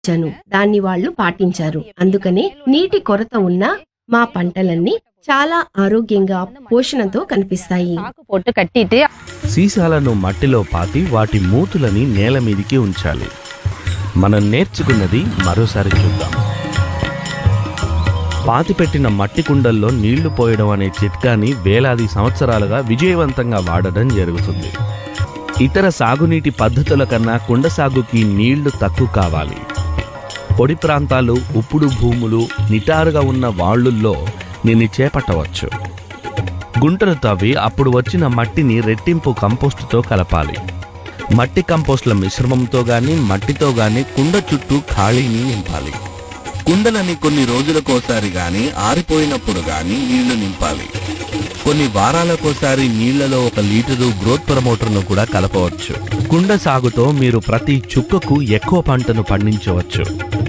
ఇచ్చాను దాన్ని వాళ్ళు పాటించారు అందుకనే నీటి కొరత ఉన్న మా పంటలన్నీ చాలా ఆరోగ్యంగా పోషణతో కనిపిస్తాయి ఆకు పొట్టు కట్టితే సీసాలను మట్టిలో పాతి వాటి మూతులని నేల మీదికి ఉంచాలి మనం నేర్చుకున్నది మరోసారి చూద్దాం పాతిపెట్టిన మట్టి కుండల్లో నీళ్లు పోయడం అనే చిట్కాని వేలాది సంవత్సరాలుగా విజయవంతంగా వాడడం జరుగుతుంది ఇతర సాగునీటి పద్ధతుల కన్నా కుండ సాగుకి నీళ్లు తక్కువ కావాలి పొడి ప్రాంతాలు ఉప్పుడు భూములు నిటారుగా ఉన్న వాళ్ళుల్లో దీన్ని చేపట్టవచ్చు గుంటలు తవ్వి అప్పుడు వచ్చిన మట్టిని రెట్టింపు కంపోస్టుతో కలపాలి మట్టి కంపోస్టుల మిశ్రమంతో గాని మట్టితో గాని కుండ చుట్టూ ఖాళీని నింపాలి కుండలని కొన్ని రోజులకోసారి గాని ఆరిపోయినప్పుడు గాని నీళ్లు నింపాలి కొన్ని వారాలకోసారి నీళ్లలో ఒక లీటరు గ్రోత్ ప్రమోటర్ను కూడా కలపవచ్చు కుండ సాగుతో మీరు ప్రతి చుక్కకు ఎక్కువ పంటను పండించవచ్చు